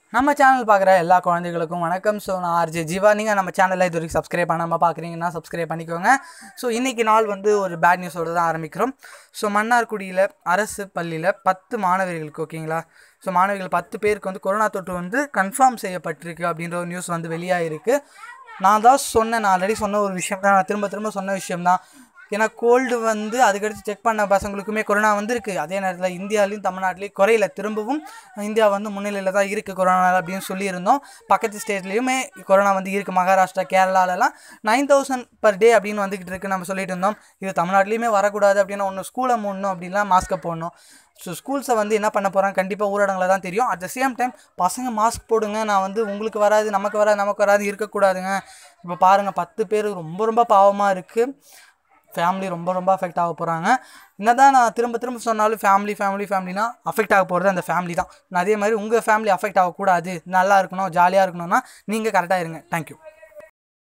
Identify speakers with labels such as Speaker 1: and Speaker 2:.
Speaker 1: நம்ம சேனல் பார்க்குற எல்லா குழந்தைகளுக்கும் வணக்கம் ஸோ நான் ஆர்ஜே ஜீவா நீங்கள் நம்ம சேனலில் இது வரைக்கும் சப்ஸ்கிரைப் பண்ணாமல் பார்க்குறீங்கன்னா சப்ஸ்கிரைப் பண்ணிக்கோங்க ஸோ இன்றைக்கி நாள் வந்து ஒரு பேட் நியூஸோடு தான் ஆரம்பிக்கிறோம் ஸோ மன்னார்குடியில் அரசு பள்ளியில் பத்து மாணவர்களுக்கு ஓகேங்களா ஸோ மாணவிகள் பத்து பேருக்கு வந்து கொரோனா தொற்று வந்து கன்ஃபார்ம் செய்யப்பட்டிருக்கு அப்படின்ற ஒரு நியூஸ் வந்து வெளியாகிருக்கு நான் தான் சொன்னேன் நான் ஆல்ரெடி சொன்ன ஒரு விஷயம் தான் நான் திரும்ப திரும்ப சொன்ன விஷயம் தான் ஏன்னா கோல்டு வந்து அதுக்கடுத்து செக் பண்ண பசங்களுக்குமே கொரோனா வந்திருக்கு அதே நேரத்தில் இந்தியாவிலையும் தமிழ்நாட்டிலையும் குறையில திரும்பவும் இந்தியா வந்து முன்னிலையில் தான் இருக்குது கொரோனா அப்படின்னு சொல்லியிருந்தோம் பக்கத்து ஸ்டேட்லேயுமே கொரோனா வந்து இருக்குது மகாராஷ்டிரா கேரளாலலாம் நைன் தௌசண்ட் பர் டே அப்படின்னு வந்துக்கிட்டு இருக்கு நம்ம சொல்லிட்டு இருந்தோம் இது தமிழ்நாட்டிலையுமே வரக்கூடாது அப்படின்னா ஒன்று ஸ்கூலை மூடணும் அப்படின்னா மாஸ்க்கை போடணும் ஸோ ஸ்கூல்ஸை வந்து என்ன பண்ண போகிறாங்க கண்டிப்பாக ஊரடங்கில் தான் தெரியும் அட் த சேம் டைம் பசங்க மாஸ்க் போடுங்க நான் வந்து உங்களுக்கு வராது நமக்கு வராது நமக்கு வராது இருக்கக்கூடாதுங்க இப்போ பாருங்கள் பத்து பேர் ரொம்ப ரொம்ப பாவமாக இருக்குது ஃபேமிலி ரொம்ப ரொம்ப அஃபெக்ட் ஆக போகிறாங்க என்னதான் நான் திரும்ப திரும்ப சொன்னாலும் ஃபேமிலி ஃபேமிலி ஃபேமிலினா அஃபெக்ட் ஆக போகிறது அந்த ஃபேமிலி தான் அதே மாதிரி உங்கள் ஃபேமிலி அஃபெக்ட் ஆகக்கூடாது நல்லா இருக்கணும் ஜாலியாக இருக்கணும்னா நீங்கள் கரெக்டாக இருங்க தேங்க்யூ